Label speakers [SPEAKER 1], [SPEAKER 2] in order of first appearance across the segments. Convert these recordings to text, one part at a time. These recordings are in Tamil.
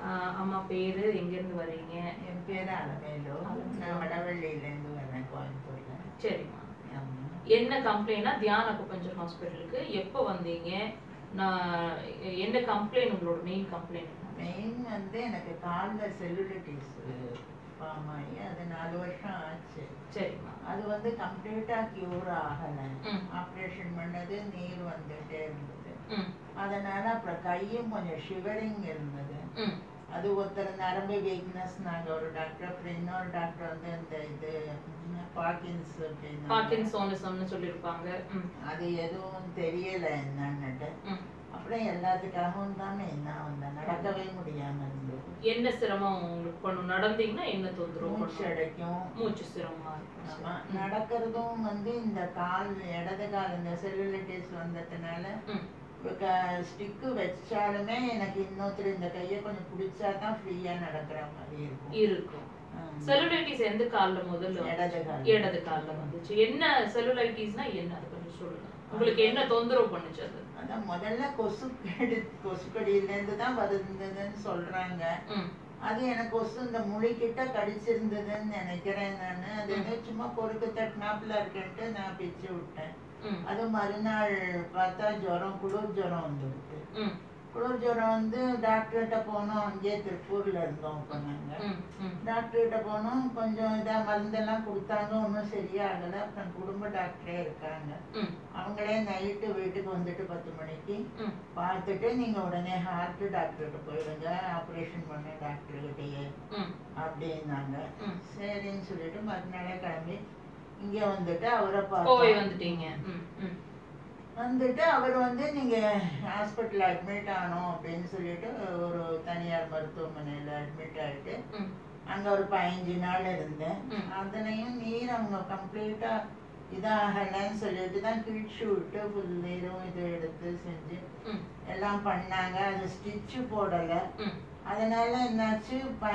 [SPEAKER 1] ஆஹ் அம்மா பேரு எங்க இருந்து வர்றீங்க
[SPEAKER 2] என் பேர் அலமேலு நான் வடவள்ளியிலேருந்து வரேன் கோயம்புத்தூர்ல
[SPEAKER 1] சரிம்மா
[SPEAKER 2] ஆமா.
[SPEAKER 1] என்ன கம்ப்ளைண்ட்னா தியான் அக்குபஞ்சர் ஹாஸ்பிட்டலுக்கு எப்போ வந்தீங்க நான் என்ன கம்ப்ளைண்ட் உங்களோட மெயின் கம்ப்ளைண்ட்
[SPEAKER 2] மெயின் வந்து எனக்கு காலில் செல்லுலிட்டிஸ் ஃபார்ம் ஆகி அது நாலு வருஷம் ஆச்சு
[SPEAKER 1] சரிம்மா
[SPEAKER 2] அது வந்து கம்ப்ளீட்டாக க்யூர் ஆகலை
[SPEAKER 1] ம்.
[SPEAKER 2] ஆப்ரேஷன் பண்ணது நீர் வந்துட்டே இருந்தது
[SPEAKER 1] ம்
[SPEAKER 2] அதனால அப்புறம் கையும் கொஞ்சம் ஷிவரிங் இருந்தது
[SPEAKER 1] ம்
[SPEAKER 2] அது ஒருத்தர் நரம்பு வீக்னஸ் நாங்கள் ஒரு டாக்டர் அப்புறம் இன்னொரு டாக்டர் வந்து இந்த இது பாக்கின்ஸ் அப்படின்னு
[SPEAKER 1] பார்க்கின்சோனிசம்னு சொல்லியிருப்பாங்க ம்
[SPEAKER 2] அது எதுவும் தெரியல என்னன்னுட்டு
[SPEAKER 1] ம்
[SPEAKER 2] அப்புறம் எல்லாத்துக்காகவும் தானே என்ன வந்தேன் நடக்கவே முடியாம இருந்தது
[SPEAKER 1] என்ன சிரமம் உங்களுக்கு பண்ணும் நடந்தீங்கன்னா என்ன தொந்தரவு
[SPEAKER 2] மூச்சு
[SPEAKER 1] பண்ணும்
[SPEAKER 2] அடைக்கும்
[SPEAKER 1] மூச்சு சிரமமா இருக்கும்
[SPEAKER 2] ஆமா
[SPEAKER 1] சரி. ம்.
[SPEAKER 2] நடக்கிறதும் வந்து இந்த கால் இடது கால் இந்த செல்லுலிட்டிஸ் வந்ததுனால
[SPEAKER 1] ம்
[SPEAKER 2] ஸ்டிக்கு வச்சாலுமே எனக்கு இன்னொருத்தர் இந்த கையை கொஞ்சம் பிடிச்சா தான் ஃப்ரீயா நடக்கிற மாதிரி இருக்கும்
[SPEAKER 1] இருக்கும்
[SPEAKER 2] ஆமா.
[SPEAKER 1] செல்லுலைட்டிஸ் எந்த கால்ல முதல்ல வந்துச்சு?
[SPEAKER 2] இடது கால்.
[SPEAKER 1] இடது கால்ல வந்துச்சு என்ன செல்லுலைட்டிஸ்னா என்ன அது கொஞ்சம் சொல்லுங்க உங்களுக்கு என்ன தொந்தரவு பண்ணுச்சு அது
[SPEAKER 2] அதான் முதல்ல கொசு கடி கொசுக்கடியில இருந்து தான் வருந்ததுன்னு சொல்றாங்க
[SPEAKER 1] ம்
[SPEAKER 2] அது எனக்கு கொசு இந்த முழிக்கிட்ட கடிச்சிருந்ததுன்னு நினைக்கிறேன் நான் அது ஏதோ சும்மா பொறுக்கு தட்டினாப்புல இருக்கேன்ட்டு நான் பிச்சு விட்டேன்
[SPEAKER 1] ம்
[SPEAKER 2] அது மறுநாள் பார்த்தா ஜுரம் குளிர் ஜுரம் வந்துருக்கு
[SPEAKER 1] ம்
[SPEAKER 2] குளிர் ஜுரம் வந்து டாக்டர்கிட்ட போனோம் அங்கேயே திருப்பூர்ல இருந்தோம் இப்போ நாங்கள்
[SPEAKER 1] ம் ம்
[SPEAKER 2] டாக்டர்கிட்ட போனோம் கொஞ்சம் இதாக மருந்தெல்லாம் கொடுத்தாங்க ஒன்றும் சரியாகலை அப்புறம் குடும்ப டாக்டரே இருக்காங்க
[SPEAKER 1] ம்
[SPEAKER 2] அவங்களே நைட்டு வீட்டுக்கு வந்துட்டு பத்து மணிக்கு
[SPEAKER 1] ம்
[SPEAKER 2] பார்த்துட்டு நீங்கள் உடனே ஹார்ட் டாக்டர்கிட்ட போயிடுங்க ஆப்ரேஷன் பண்ண டாக்டர்கிட்டயே
[SPEAKER 1] ம்
[SPEAKER 2] அப்படின்னாங்க
[SPEAKER 1] ம்
[SPEAKER 2] சரின்னு சொல்லிட்டு மறுநாளே கிளம்பி இங்கே வந்துட்டு அவரை
[SPEAKER 1] போய்
[SPEAKER 2] பார்த்தோம்
[SPEAKER 1] வந்துட்டீங்க ம் ம்
[SPEAKER 2] வந்துட்டு அவர் வந்து நீங்க ஹாஸ்பிட்டல் அட்மிட் ஆனோம் அப்படின்னு சொல்லிட்டு ஒரு தனியார் மருத்துவமனையில அட்மிட் ஆயிட்டு
[SPEAKER 1] ம்
[SPEAKER 2] அங்க ஒரு பதினஞ்சு நாள் இருந்தேன்
[SPEAKER 1] ம்.
[SPEAKER 2] அதனையும் நீர் அவங்க கம்ப்ளீட்டா இதாகலைன்னு சொல்லிட்டு தான் கிழிச்சு விட்டு ஃபுல் நீரும் இது எடுத்து செஞ்சு
[SPEAKER 1] ம்
[SPEAKER 2] எல்லாம் பண்ணாங்க அது ஸ்டிச்சு போடல
[SPEAKER 1] ம்
[SPEAKER 2] அதனால என்னாச்சு ப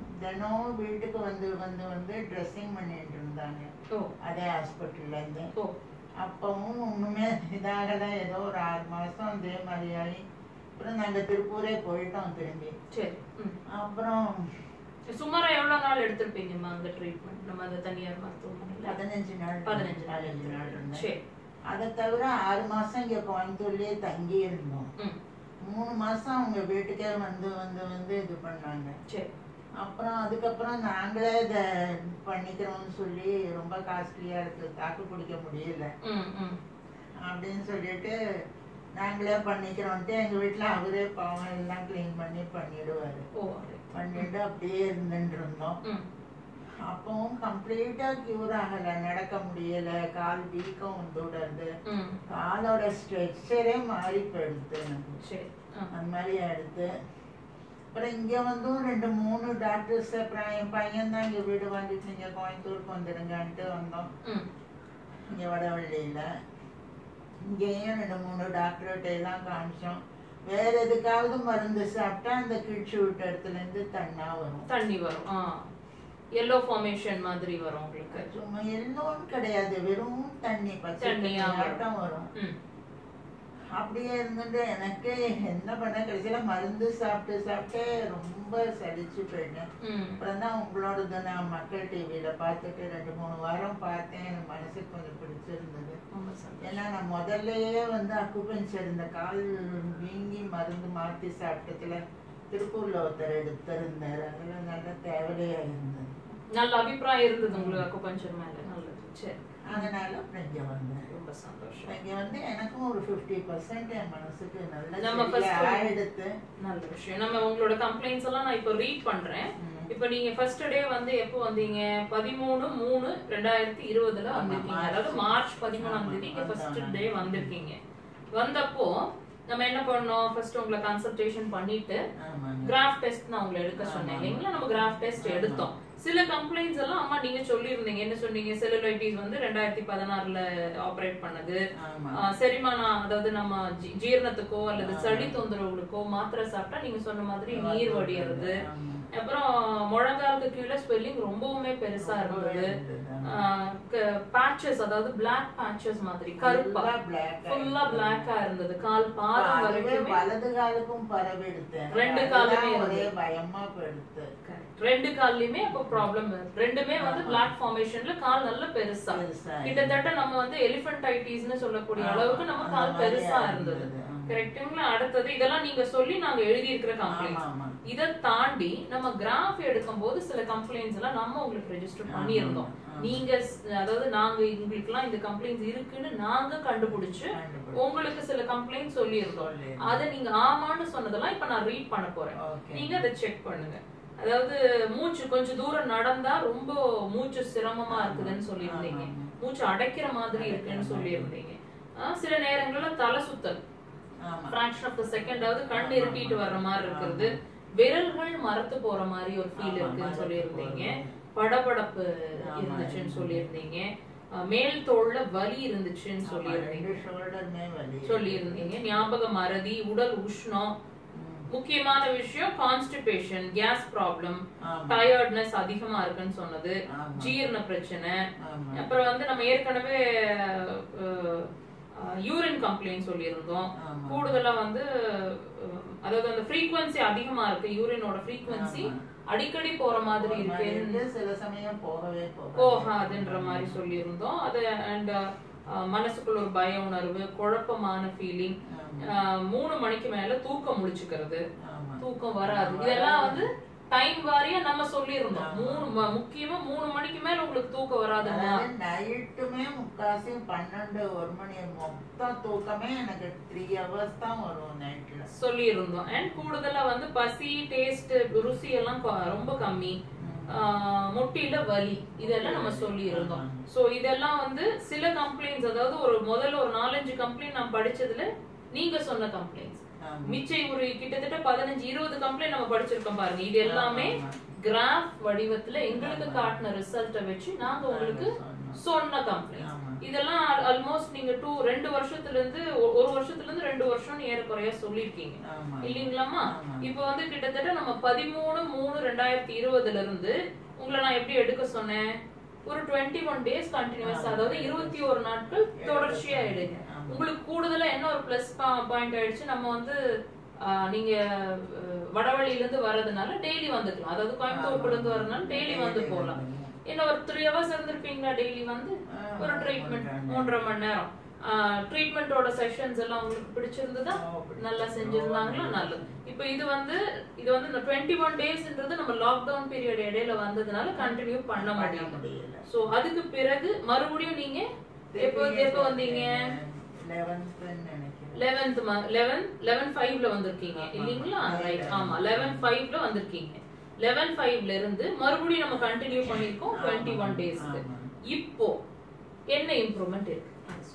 [SPEAKER 2] தினம் வீட்டுக்கு வந்து வந்து வந்து ட்ரெஸ்ஸிங் பண்ணிட்டு இருந்தாங்க
[SPEAKER 1] ஓ
[SPEAKER 2] அதே ஹாஸ்பிட்டல்ல இருந்து
[SPEAKER 1] ஓ
[SPEAKER 2] அப்பவும் ஒண்ணுமே இதாகல ஏதோ ஒரு ஆறு மாசம் அதே மாதிரி ஆகி அப்புறம் நாங்க திருப்பூரே போயிட்டோம் திரும்பி
[SPEAKER 1] சரி ம்
[SPEAKER 2] அப்புறம்
[SPEAKER 1] சுமாரா எவ்வளவு நாள் எடுத்திருப்பீங்கம்மா அந்த ட்ரீட்மெண்ட் நம்ம அந்த தனியார் மருத்துவமனையில
[SPEAKER 2] பதினஞ்சு நாள்
[SPEAKER 1] பதினஞ்சு நாள்
[SPEAKER 2] பதினஞ்சு நாள் இருந்தேன்
[SPEAKER 1] சரி
[SPEAKER 2] அதை தவிர ஆறு மாசம் இங்க கோயம்புத்தூர்லயே தங்கி இருந்தோம்
[SPEAKER 1] ம்
[SPEAKER 2] மூணு மாசம் அவங்க வீட்டுக்கே வந்து வந்து வந்து இது பண்ணாங்க
[SPEAKER 1] சரி
[SPEAKER 2] அப்புறம் அதுக்கப்புறம் நாங்களே இதை பண்ணிக்கிறோம்னு சொல்லி ரொம்ப காஸ்ட்லியா இருக்கு தாக்கு பிடிக்க முடியல
[SPEAKER 1] ம் ம்
[SPEAKER 2] அப்படின்னு சொல்லிட்டு நாங்களே பண்ணிக்கிறோன்ட்டு எங்க வீட்ல அவரே பாவம் எல்லாம் க்ளீன் பண்ணி பண்ணிடுவாரு
[SPEAKER 1] ஓ
[SPEAKER 2] பண்ணிட்டு அப்படியே இருந்துட்டு இருந்தோம்
[SPEAKER 1] ம்
[SPEAKER 2] அப்பவும் கம்ப்ளீட்டா கியூர் ஆகல நடக்க முடியல கால் வீக்கம் வந்துடுறது
[SPEAKER 1] ம்
[SPEAKER 2] காலோட ஸ்ட்ரெச்சரே மாறி போயிடுது எனக்கு
[SPEAKER 1] சரி ஆ
[SPEAKER 2] அந்த மாதிரி ஆயிடுது அப்புறம் இங்க வந்தும் ரெண்டு மூணு டாக்டர்ஸ் அப்புறம் என் பையன் தான் இங்க வீடு வாங்கிட்டு நீங்க கோயம்புத்தூருக்கு வந்துடுங்கன்ட்டு வந்தோம்
[SPEAKER 1] ம்
[SPEAKER 2] இங்க வடவள்ளியில இங்கேயும் ரெண்டு மூணு டாக்டர்கிட்ட எல்லாம் காமிச்சோம் வேற எதுக்காவது மருந்து சாப்பிட்டா அந்த கிழிச்சு விட்ட இடத்துல இருந்து தண்ணா வரும்
[SPEAKER 1] தண்ணி வரும் ஆ எல்லோ ஃபார்மேஷன் மாதிரி வரும் உங்களுக்கு
[SPEAKER 2] சும்மா எல்லோன்னு கிடையாது வெறும் தண்ணி பச்சை தண்ணி
[SPEAKER 1] தண்ணியா வரும்.
[SPEAKER 2] ஆட்டம் வரும்
[SPEAKER 1] ம்
[SPEAKER 2] அப்படியே இருந்துட்டு எனக்கு என்ன பண்ண கடைசியில மருந்து சாப்பிட்டு சாப்பிட்டு ரொம்ப சலிச்சு போயிட்டேன்
[SPEAKER 1] ம்
[SPEAKER 2] அப்புறம் தான் உங்களோடது நான் மக்கள் டிவியில பார்த்துட்டு ரெண்டு மூணு வாரம் பார்த்தேன் எனக்கு மனசுக்கு கொஞ்சம் பிடிச்சிருந்தது
[SPEAKER 1] ரொம்ப சந்தோஷம்
[SPEAKER 2] ஏன்னா நான் முதல்லயே வந்து அக்குபஞ்சர் இந்த கால் வீங்கி மருந்து மாற்றி சாப்பிட்டதுல திருப்பூர்ல ஒருத்தர் எடுத்திருந்தார் அதுல நல்ல தேவையா இருந்தது
[SPEAKER 1] நல்ல அபிப்பிராயம் இருந்தது உங்களுக்கு அக்குபஞ்சர் மேல நல்லது சரி
[SPEAKER 2] அதனால அப்புறம் இங்க வந்தேன்
[SPEAKER 1] ரொம்ப சந்தோஷம்
[SPEAKER 2] இங்க வந்து எனக்கும் ஒரு ஃபிஃப்டி பர்சன்ட் என் மனசுக்கு நல்ல
[SPEAKER 1] நம்ம
[SPEAKER 2] சரியா
[SPEAKER 1] first-
[SPEAKER 2] ஆயிடுத்து
[SPEAKER 1] நல்ல விஷயம் நம்ம உங்களோட கம்ப்ளைண்ட்ஸ் எல்லாம் நான் இப்போ ரீட் பண்றேன் இப்போ நீங்க ஃபர்ஸ்ட் டே வந்து எப்போ வந்தீங்க பதிமூணு மூணு ரெண்டாயிரத்தி இருபதுல
[SPEAKER 2] ஆமா,
[SPEAKER 1] வந்திருக்கீங்க
[SPEAKER 2] மார்ச்.
[SPEAKER 1] அதாவது மார்ச் பதிமூணாம்
[SPEAKER 2] ஆமா,
[SPEAKER 1] தேதி இங்க ஃபர்ஸ்ட்
[SPEAKER 2] வந்தோம்
[SPEAKER 1] டே வந்திருக்கீங்க வந்தப்போ நம்ம என்ன பண்ணோம் ஃபர்ஸ்ட் உங்களை கன்சல்டேஷன் பண்ணிட்டு
[SPEAKER 2] ஆமாங்க
[SPEAKER 1] கிராஃப் டெஸ்ட் நான் உங்களை எடுக்க
[SPEAKER 2] ஆமா,
[SPEAKER 1] சொன்னேன்
[SPEAKER 2] ஆமா.
[SPEAKER 1] இல்லைங்களா நம்ம கிராஃப் டெஸ்ட்
[SPEAKER 2] ஆமா.
[SPEAKER 1] எடுத்தோம் சில கம்ப்ளைண்ட்ஸ் எல்லாம் அம்மா நீங்க சொல்லியிருந்தீங்க என்ன சொன்னீங்க செல்லுலைட்டிஸ் வந்து ரெண்டாயிரத்தி பதினாறுல ஆபரேட் பண்ணது
[SPEAKER 2] ஆமா
[SPEAKER 1] ஆஹ் செரிமானம் அதாவது நம்ம ஜீ- ஜீரணத்துக்கோ அல்லது
[SPEAKER 2] ஆமா.
[SPEAKER 1] சளி தொந்தரவுகளுக்கோ மாத்திரை சாப்பிட்டா நீங்க சொன்ன மாதிரி நீர் வடியறது
[SPEAKER 2] ஆமா.
[SPEAKER 1] அப்புறம் முழங்காலுக்கு கீழே ஸ்வெல்லிங் ரொம்பவுமே பெருசா இருந்தது பேட்சஸ் அதாவது பிளாக் பேட்சஸ் மாதிரி கருப்பா ஃபுல்லா பிளாக்கா இருந்தது கால் பாதம் வரைக்குமே
[SPEAKER 2] வலது காலுக்கும் பரவெடுத்தேன்
[SPEAKER 1] ரெண்டு காலுமே
[SPEAKER 2] ஒரே பயமா படுத்து
[SPEAKER 1] ரெண்டு கால்லயுமே அப்ப ப்ராப்ளம் ரெண்டுமே வந்து பிளாக் ஃபார்மேஷன்ல கால் நல்ல பெருசா
[SPEAKER 2] பெருசா
[SPEAKER 1] கிட்டத்தட்ட நம்ம வந்து எலிஃபென்டைட்டிஸ்னு சொல்லக்கூடிய அளவுக்கு நம்ம கால்
[SPEAKER 2] அந்த
[SPEAKER 1] பெருசா
[SPEAKER 2] மாதிரியா
[SPEAKER 1] இருந்தது
[SPEAKER 2] இருந்தது. ஆமா.
[SPEAKER 1] கரெக்ட்டுங்களா அடுத்தது இதெல்லாம் நீங்க சொல்லி நாங்க எழுதி இருக்கிற கம்ப்ளைண்ட்
[SPEAKER 2] ஆமா, ஆமா.
[SPEAKER 1] இத தாண்டி நம்ம கிராஃப் எடுக்கும் போது சில கம்ப்ளைண்ட்ஸ் எல்லாம் நம்ம உங்களுக்கு ரெஜிஸ்டர் பண்ணியிருந்தோம்
[SPEAKER 2] ஆமா, ஆமா.
[SPEAKER 1] நீங்க ஸ்- அதாவது நாங்க உங்களுக்கு எல்லாம் இந்த கம்ப்ளைண்ட்ஸ் இருக்குன்னு நாங்க கண்டுபிடிச்சு
[SPEAKER 2] கண்டுபிடிச்சு.
[SPEAKER 1] உங்களுக்கு சில கம்ப்ளைண்ட் சொல்லியிருந்தோம்
[SPEAKER 2] சொல்லியிருந்தோம்.
[SPEAKER 1] அத நீங்க ஆமான்னு சொன்னதெல்லாம் இப்ப நான் ரீட் பண்ண போறேன்
[SPEAKER 2] Okay.
[SPEAKER 1] நீங்க அதை செக் பண்ணுங்க அதாவது மூச்சு கொஞ்சம் தூரம் நடந்தா ரொம்ப மூச்சு சிரமமா இருக்குதுன்னு சொல்லியிருந்தீங்க
[SPEAKER 2] ஆமா, ஆமா.
[SPEAKER 1] மூச்சு அடைக்கிற மாதிரி இருக்குன்னு சொல்லியிருந்தீங்க ஆ, சில நேரங்கள்ல தலை சுத்தல்
[SPEAKER 2] ஆமா.
[SPEAKER 1] ஃபிராக்ஷன் ஆஃப் த செகண்ட் அதாவது கண்
[SPEAKER 2] ஆமா,
[SPEAKER 1] இருட்டிட்டு
[SPEAKER 2] ஆமா.
[SPEAKER 1] வர்ற மாதிரி இருக்கிறது விரல்கள் மரத்து போற மாதிரி ஒரு ஃபீல்
[SPEAKER 2] ஆமா,
[SPEAKER 1] இருக்குன்னு
[SPEAKER 2] மரத்து
[SPEAKER 1] சொல்லியிருந்தீங்க
[SPEAKER 2] போறது.
[SPEAKER 1] படபடப்பு
[SPEAKER 2] ஆமா,
[SPEAKER 1] இருந்துச்சுன்னு
[SPEAKER 2] இருந்துச்சு.
[SPEAKER 1] சொல்லியிருந்தீங்க ஆ, மேல் தோல்ல வலி இருந்துச்சுன்னு
[SPEAKER 2] ஆமா,
[SPEAKER 1] சொல்லியிருந்தீங்க
[SPEAKER 2] ரெண்டு ஷோல்டருமே வலி
[SPEAKER 1] சொல்லியிருந்தீங்க ஞாபக மறதி உடல் உஷ்ணம்
[SPEAKER 2] ம்.
[SPEAKER 1] முக்கியமான விஷயம் கான்ஸ்டிபேஷன் கேஸ் ப்ராப்ளம்
[SPEAKER 2] ஆமா.
[SPEAKER 1] டயர்ட்னஸ் அதிகமா இருக்குன்னு சொன்னது
[SPEAKER 2] ஆமா.
[SPEAKER 1] ஜீரண பிரச்சனை
[SPEAKER 2] ஆமா.
[SPEAKER 1] அப்புறம் வந்து நம்ம ஏற்கனவே யூரின் கம்ப்ளைண்ட் சொல்லியிருந்தோம்
[SPEAKER 2] ஆமா.
[SPEAKER 1] கூடுதலா வந்து அஹ், அதாவது அந்த ஃப்ரீக்வன்சி அதிகமா இருக்கு யூரினோட ஃப்ரீக்வன்சி
[SPEAKER 2] ஆமா.
[SPEAKER 1] அடிக்கடி போற மாதிரி
[SPEAKER 2] ஒரு மாதிரி
[SPEAKER 1] இருக்கு
[SPEAKER 2] இருக்கு, சில சமயம் போகவே போகாது.
[SPEAKER 1] போகாதுன்ற மாதிரி சொல்லியிருந்தோம் அது அண்ட் மனசுக்குள்ள ஒரு பய உணர்வு குழப்பமான ஃபீலிங் மூணு மணிக்கு மேல தூக்கம் முழிச்சுக்கிறது
[SPEAKER 2] ஆமா.
[SPEAKER 1] தூக்கம் வராது
[SPEAKER 2] ஆமா.
[SPEAKER 1] இதெல்லாம் வந்து டைம் வாரியா நம்ம சொல்லியிருந்தோம்
[SPEAKER 2] ஆமா.
[SPEAKER 1] மூணு ம- முக்கியமா மூணு மணிக்கு மேல உங்களுக்கு தூக்கம் வராதுன்னா
[SPEAKER 2] அதாவது நைட்டுமே முக்காசி பன்னெண்டு ஒரு மணி மொத்தம் தூக்கமே எனக்கு த்ரீ ஹவர்ஸ் தான் வரும் நைட்ல
[SPEAKER 1] சொல்லியிருந்தோம் அண்ட் கூடுதலா வந்து பசி டேஸ்ட் ருசி எல்லாம் கொ- ரொம்ப கம்மி ஆஹ் முட்டியில வலி இதெல்லாம் நம்ம சொல்லி இருந்தோம்
[SPEAKER 2] ஆமா.
[SPEAKER 1] சோ இதெல்லாம் வந்து சில கம்ப்ளைண்ட்ஸ் அதாவது ஒரு முதல்ல ஒரு நாலஞ்சு கம்ப்ளைண்ட் நான் படிச்சதுல நீங்க சொன்ன கம்ப்ளைண்ட்ஸ் மிச்சம் ஒரு கிட்டத்தட்ட பதினஞ்சு இருபது கம்ப்ளைண்ட் நம்ம படிச்சிருக்கோம் பாருங்க இது எல்லாமே
[SPEAKER 2] ஆமா.
[SPEAKER 1] கிராஃப் வடிவத்துல எங்களுக்கு காட்டின ரிசல்ட்டை வச்சு நாங்க உங்களுக்கு
[SPEAKER 2] சொன்னோம்.
[SPEAKER 1] சொன்ன கம்ப்ளைண்ட்
[SPEAKER 2] ஆமா.
[SPEAKER 1] இதெல்லாம் ஆல்மோஸ்ட் நீங்க டூ ரெண்டு வருஷத்துல இருந்து ஒ- ஒரு வருஷத்துல இருந்து ரெண்டு வருஷம் ஏறக்குறைய சொல்லிருக்கீங்க
[SPEAKER 2] ஆமா.
[SPEAKER 1] இல்லீங்களாமா
[SPEAKER 2] ஆமா.
[SPEAKER 1] இப்போ வந்து கிட்டத்தட்ட நம்ம பதிமூணு மூணு ரெண்டாயிரத்தி இருபதுல இருந்து உங்களை நான் எப்படி எடுக்க சொன்னேன் ஒரு டுவெண்ட்டி ஒன் டேஸ் கண்டினியூஸ்
[SPEAKER 2] ஆமா.
[SPEAKER 1] அதாவது இருபத்தி ஒரு நாட்கள் தொடர்ச்சியா
[SPEAKER 2] எடுக்க
[SPEAKER 1] எடுங்க
[SPEAKER 2] ஆமா.
[SPEAKER 1] உங்களுக்கு கூடுதலா என்ன ஒரு பிளஸ் பாயிண்ட் ஆயிடுச்சு நம்ம வந்து ஆஹ், நீங்க அஹ், வடவழியில இருந்து வர்றதுனால டெய்லி வந்துக்கலாம் அதாவது கோயம்புத்தூர்ல இருந்து வரதுனால டெய்லி வந்து
[SPEAKER 2] Daily
[SPEAKER 1] போகலாம்
[SPEAKER 2] வந்து.
[SPEAKER 1] என்ன ஒரு த்ரீ ஹவர்ஸ் இருந்திருப்பீங்களா டெய்லி வந்து
[SPEAKER 2] ஆ,
[SPEAKER 1] ஒரு ட்ரீட்மெண்ட்
[SPEAKER 2] மூன்றரை மணி
[SPEAKER 1] மூன்றரை மணி நேரம் ட்ரீட்மெண்ட்டோட செஷன்ஸ் எல்லாம் உங்களுக்கு பிடிச்சிருந்ததா
[SPEAKER 2] ஓ, பிடிச்சிருந்தது.
[SPEAKER 1] நல்லா செஞ்சிருந்தாங்களா
[SPEAKER 2] ஓ,
[SPEAKER 1] நல்லது இப்போ இது வந்து இது வந்து இந்த டுவெண்ட்டி ஒன் டேஸ்ன்றது நம்ம லாக்டவுன் பீரியட் இடையில வந்ததுனால கண்டினியூ பண்ண
[SPEAKER 2] பண்ண
[SPEAKER 1] முடியும்
[SPEAKER 2] முடியல.
[SPEAKER 1] சோ அதுக்கு பிறகு மறுபடியும் நீங்க எப்போ எப்போ வந்தீங்க
[SPEAKER 2] 11th ன்னு நினைக்கிறேன்.
[SPEAKER 1] லெவன்த் லெவன் லெவன் ஃபைவ்ல வந்திருக்கீங்க
[SPEAKER 2] ஆமா.
[SPEAKER 1] இல்லீங்களா
[SPEAKER 2] ஆமா.
[SPEAKER 1] ரைட் ஆமா லெவன் ஃபைவ்ல வந்திருக்கீங்க லெவன் ஃபைவ்ல இருந்து மறுபடியும் நம்ம கண்டினியூ பண்ணிருக்கோம்
[SPEAKER 2] ஆமா.
[SPEAKER 1] டுவெண்ட்டி ஒன் டேஸ்க்கு
[SPEAKER 2] ஆமா.
[SPEAKER 1] இப்போ என்ன இம்ப்ரூவ்மெண்ட் இருக்கு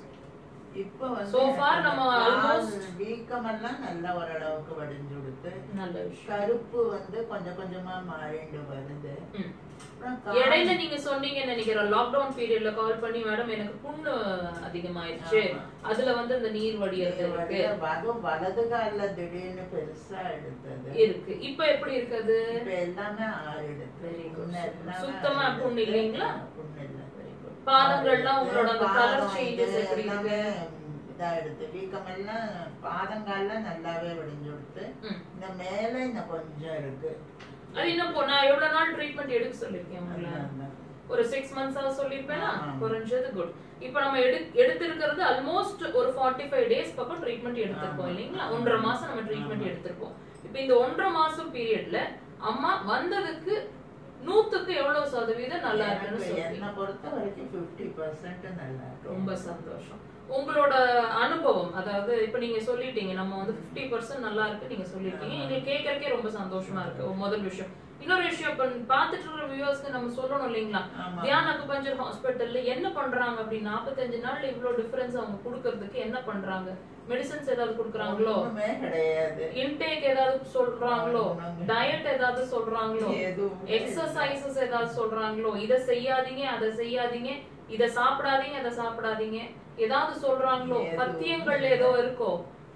[SPEAKER 2] இப்ப வந்து
[SPEAKER 1] So far
[SPEAKER 2] எனக்கு
[SPEAKER 1] நம்ம
[SPEAKER 2] கால்
[SPEAKER 1] almost-
[SPEAKER 2] வீக்கமெல்லாம் நல்லா ஓரளவுக்கு வடிஞ்சு கொடுத்து
[SPEAKER 1] நல்ல விஷயம்
[SPEAKER 2] கருப்பு வந்து கொஞ்சம் கொஞ்சமா மாறிண்டு வருது
[SPEAKER 1] ம்.
[SPEAKER 2] அப்புறம் கால்
[SPEAKER 1] இடையில நீங்க சொன்னீங்கன்னு நினைக்கிறேன் லாக்டவுன் பீரியட்ல கால் பண்ணி மேடம் எனக்கு புண்ணு அதிகமாயிருச்சு
[SPEAKER 2] ஆமா.
[SPEAKER 1] அதுல வந்து இந்த நீர் வடியறது இருக்கு
[SPEAKER 2] வடிய- அதுவும் வலது கால்ல திடீர்னு பெருசா எடுத்தது
[SPEAKER 1] இருக்கு இப்ப எப்படி இருக்குது
[SPEAKER 2] இப்ப எல்லாமே ஆறிடுது
[SPEAKER 1] Very good.
[SPEAKER 2] முன்ன எல்லாமே
[SPEAKER 1] சுத்தமா
[SPEAKER 2] ஆறிடுது.
[SPEAKER 1] புண்ணு இல்லைங்களா?
[SPEAKER 2] புண்ணு இல்ல.
[SPEAKER 1] பாதங்கள்லாம் உங்களோட அந்த கலர்
[SPEAKER 2] பாதம்
[SPEAKER 1] சேஞ்சஸ்
[SPEAKER 2] இது
[SPEAKER 1] எப்படி
[SPEAKER 2] எல்லாமே
[SPEAKER 1] இருக்கு
[SPEAKER 2] இதாயிடுது வீக்கம் எல்லாம் பாதங்கால்ல நல்லாவே வடிஞ்சு கொடுத்து
[SPEAKER 1] ம்.
[SPEAKER 2] இந்த மேல இன்னும் கொஞ்சம் இருக்கு
[SPEAKER 1] அது இன்னும் போ- நான் எவ்வளவு நாள் ட்ரீட்மெண்ட் எடுக்க சொல்லிருக்கேன் உங்களை
[SPEAKER 2] அதான்.
[SPEAKER 1] ஒரு சிக்ஸ் மந்த்ஸா சொல்லிருப்பேனா
[SPEAKER 2] ஆமா.
[SPEAKER 1] குறைஞ்சது குட் இப்போ நம்ம எடு எடுத்திருக்கிறது ஆல்மோஸ்ட் ஒரு ஃபார்ட்டி ஃபைவ் டேஸ் பக்கம் ட்ரீட்மெண்ட் எடுத்திருப்போம்
[SPEAKER 2] ஆமா.
[SPEAKER 1] இல்லைங்களா ஒன்றரை மாசம் நம்ம ட்ரீட்மெண்ட்
[SPEAKER 2] ஆமா.
[SPEAKER 1] எடுத்திருப்போம் இப்போ இந்த ஒன்றரை மாசம் பீரியட்ல அம்மா வந்ததுக்கு நூத்துக்கு எவ்வளவு சதவீதம் நல்லா இருக்குன்னு
[SPEAKER 2] எனக்கு
[SPEAKER 1] சொல்றீங்க
[SPEAKER 2] என்னை பொறுத்த வரைக்கும் 50% நல்லா இருக்கு.
[SPEAKER 1] ரொம்ப சந்தோஷம் உங்களோட அனுபவம் அதாவது இப்ப நீங்க சொல்லிட்டீங்க நம்ம வந்து 50% பர்சன்ட் நல்லா இருக்கு நீங்க சொல்லிட்டீங்க
[SPEAKER 2] ஆமா.
[SPEAKER 1] எங்களுக்கு கேட்கறக்கே ரொம்ப சந்தோஷமா இருக்கு ஒரு முதல் விஷயம் இன்னொரு விஷயம் இப்ப பாத்துட்டு இருக்கிற வியூவர்ஸ்க்கு நம்ம சொல்லணும் இல்லைங்களா
[SPEAKER 2] ஆமா.
[SPEAKER 1] தியான் அக்குபஞ்சர் ஹாஸ்பிட்டல்ல என்ன பண்றாங்க அப்படி 45 நாள்ல இவ்வளவு டிஃபரன்ஸ் அவங்க கொடுக்கறதுக்கு என்ன பண்றாங்க மெடிசன்ஸ் ஏதாவது கொடுக்குறாங்களோ
[SPEAKER 2] ஒண்ணுமே கிடையாது
[SPEAKER 1] இன்டேக் ஏதாவது சொல்றாங்களோ
[SPEAKER 2] ஒண்ணுமே.
[SPEAKER 1] டயட் ஏதாவது சொல்றாங்களோ
[SPEAKER 2] எதுவுமே
[SPEAKER 1] எக்ஸசைசஸ் ஏதாவது சொல்றாங்களோ இத செய்யாதீங்க அதை செய்யாதீங்க இத சாப்பிடாதீங்க அதை சாப்பிடாதீங்க ஏதாவது சொல்றாங்களோ
[SPEAKER 2] எதுவும்
[SPEAKER 1] பத்தியங்கள் ஏதோ இருக்கோ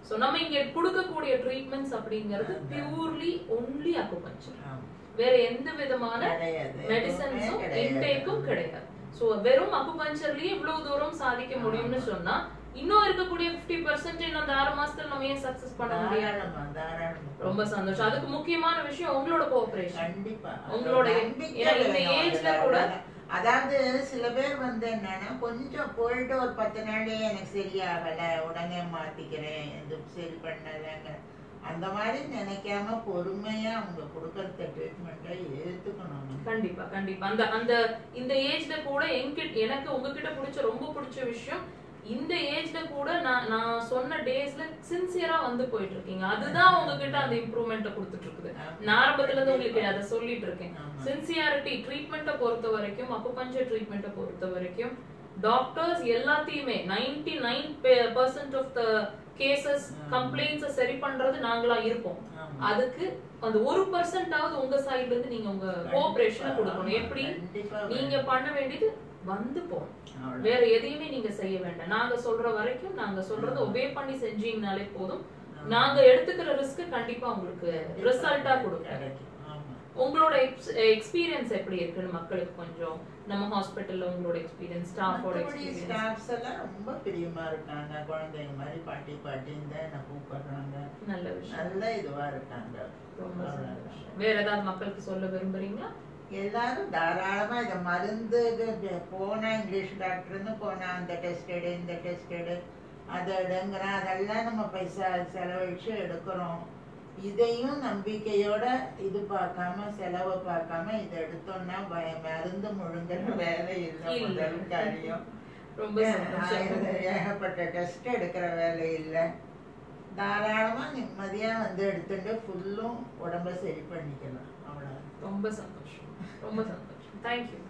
[SPEAKER 1] சோ நம்ம இங்க கொடுக்கக்கூடிய ட்ரீட்மெண்ட்ஸ் அப்படிங்கிறது
[SPEAKER 2] அதான்.
[SPEAKER 1] பியூர்லி ஒன்லி அக்குபஞ்சர்
[SPEAKER 2] ஆமா.
[SPEAKER 1] வேற எந்த விதமான
[SPEAKER 2] கிடையாது.
[SPEAKER 1] மெடிசன்ஸும்
[SPEAKER 2] எதுவுமே கிடையாது.
[SPEAKER 1] இன்டேக்கும் கிடையாது சோ வெறும் அக்குபஞ்சர்லயே இவ்வளவு தூரம் சாதிக்க முடியும்னு சொன்னா இன்னும் இருக்கக்கூடிய 50% பர்சன்ட் இன்னும் அந்த ஆறு மாசத்துல நம்ம ஏன் சக்சஸ் பண்ண முடியாது
[SPEAKER 2] தாராளமா, தாராளமா.
[SPEAKER 1] ரொம்ப சந்தோஷம் அதுக்கு முக்கியமான விஷயம் உங்களோட கோஆபரேஷன்
[SPEAKER 2] கண்டிப்பா
[SPEAKER 1] உங்களோட
[SPEAKER 2] நம்பிக்கை
[SPEAKER 1] ஏன்னா இந்த
[SPEAKER 2] வேணும்
[SPEAKER 1] ஏஜ்ல
[SPEAKER 2] அதுல.
[SPEAKER 1] கூட
[SPEAKER 2] அதாவது சில பேர் வந்து என்னன்னா கொஞ்சம் போயிட்டு ஒரு பத்து நாளே எனக்கு சரியாகல உடனே மாத்திக்கிறேன் இது சரி பண்ணலங்க அந்த மாதிரி நினைக்காம பொறுமையா அவங்க கொடுக்கறத ட்ரீட்மெண்ட்டை ஏத்துக்கணும்
[SPEAKER 1] கண்டிப்பா கண்டிப்பா அந்த அந்த இந்த ஏஜ்ல கூட என்கிட்ட எனக்கு உங்ககிட்ட பிடிச்ச ரொம்ப பிடிச்ச விஷயம் இந்த ஏஜ்ல கூட நான் நான் சொன்ன டேஸ்ல சின்சியரா வந்து போயிட்டு இருக்கீங்க அதுதான் உங்ககிட்ட அந்த இம்ப்ரூவ்மெண்ட் கொடுத்துட்டு இருக்குது நான் ஆரம்பத்துல இருந்து உங்களுக்கு அதை சொல்லிட்டு இருக்கேன்
[SPEAKER 2] ஆமா.
[SPEAKER 1] சின்சியாரிட்டி ட்ரீட்மெண்ட்டை பொறுத்த வரைக்கும் அக்குபஞ்சர் ட்ரீட்மெண்ட்டை பொறுத்த வரைக்கும் டாக்டர்ஸ் எல்லாத்தையுமே ninety nine percent of the cases
[SPEAKER 2] ஆமா.
[SPEAKER 1] கம்ப்ளைண்ட்ஸை சரி பண்றது நாங்களா இருப்போம்
[SPEAKER 2] ஆமா.
[SPEAKER 1] அதுக்கு அந்த ஒரு பர்சன்டாவது உங்க சைடுல இருந்து நீங்க உங்க கோஆபரேஷனை கொடுக்கணும்
[SPEAKER 2] ஆமா,
[SPEAKER 1] எப்படி
[SPEAKER 2] கண்டிப்பா
[SPEAKER 1] நீங்க பண்ண வேண்டியது வந்து போகணும்
[SPEAKER 2] அவ்வளவு.
[SPEAKER 1] வேற எதையுமே நீங்க செய்ய வேண்டாம் நாங்க சொல்ற வரைக்கும் நாங்க சொல்றத ஒபே பண்ணி செஞ்சீங்கனாலே போதும் நாங்க எடுத்துக்கிற ரிஸ்க் கண்டிப்பா உங்களுக்கு ரிசல்ட்டா கொடுக்கும்
[SPEAKER 2] கிடைக்கும். ஆமா.
[SPEAKER 1] உங்களோட எக்ஸ்பீரியன்ஸ் எப்படி இருக்குன்னு மக்களுக்கு கொஞ்சம் நம்ம ஹாஸ்பிட்டல்ல உங்களோட எக்ஸ்பீரியன்ஸ் ஸ்டாஃபோட
[SPEAKER 2] மத்தபடி
[SPEAKER 1] எக்ஸ்பீரியன்ஸ்
[SPEAKER 2] ஸ்டாஃப்ஸ் எல்லாம் ரொம்ப பிரியமா இருக்காங்க குழந்தைங்க மாதிரி பாட்டி பாட்டின்னு தான் என்ன கூப்பிடுறாங்க
[SPEAKER 1] நல்ல விஷயம்
[SPEAKER 2] நல்ல இதுவா இருக்காங்க
[SPEAKER 1] ரொம்ப
[SPEAKER 2] அவ்வளவுதான்.
[SPEAKER 1] சந்தோஷம் வேற ஏதாவது மக்களுக்கு சொல்ல விரும்புறீங்களா
[SPEAKER 2] எல்லாரும் தாராளமா இந்த மருந்து இது போனா இங்கிலீஷ் டாக்டர்னு போனா அந்த டெஸ்ட் எடு இந்த டெஸ்ட் எடு அதை எடுங்கிறான் அதெல்லாம் நம்ம பைசா செலவழிச்சு எடுக்கிறோம் இதையும் நம்பிக்கையோட இது பார்க்காம செலவை பார்க்காம இதை எடுத்தோம்னா பய மருந்து முழுங்குற வேலை இல்லை
[SPEAKER 1] இல்ல.
[SPEAKER 2] முதல் காரியம்
[SPEAKER 1] ரொம்ப சந்தோஷம்
[SPEAKER 2] ஆயிரம் ஏகப்பட்ட டெஸ்ட் எடுக்கிற வேலை இல்லை தாராளமா நிம்மதியா வந்து எடுத்துட்டு ஃபுல்லும் உடம்ப சரி பண்ணிக்கலாம் அவ்வளவு
[SPEAKER 1] ரொம்ப சந்தோஷம் ரொம்ப சந்தோஷம் தேங்க்யூ